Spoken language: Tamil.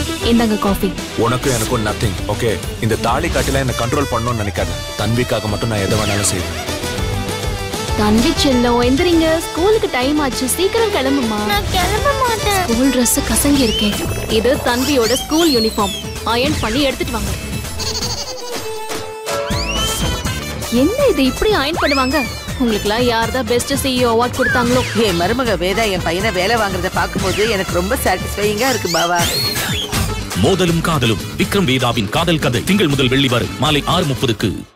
இந்தாங்க காஃபி உனக்கும் எனக்கும் நத்திங் ஓகே இந்த தாலி காட்டில என்ன கண்ட்ரோல் பண்ணணும்னு நினைக்காத தன்விக்காக மட்டும் நான் எதை வேணாலும் செய்வேன் தம்பி செல்லம் எந்திரிங்க ஸ்கூலுக்கு டைம் ஆச்சு சீக்கிரம் கிளம்புமா நான் கிளம்ப மாட்டேன் ஸ்கூல் Dress கசங்கி இருக்கேன் இது தன்வியோட ஸ்கூல் யூனிஃபார்ம் அயர்ன் பண்ணி எடுத்துட்டு வாங்க என்ன இது இப்படி அயர்ன் பண்ணுவாங்க உங்களுக்குலாம் யார் தான் பெஸ்ட் சிஇஓ அவார்ட் கொடுத்தாங்களோ என் மருமக வேதா என் பையனை வேலை வாங்குறத பார்க்கும்போது எனக்கு ரொம்ப சாட்டிஸ்ஃபைங்கா இருக்கு பாவா மோதலும் காதலும் விக்ரம் வேதாவின் காதல் கதை திங்கள் முதல் வெள்ளி வரை மாலை ஆறு முப்பதுக்கு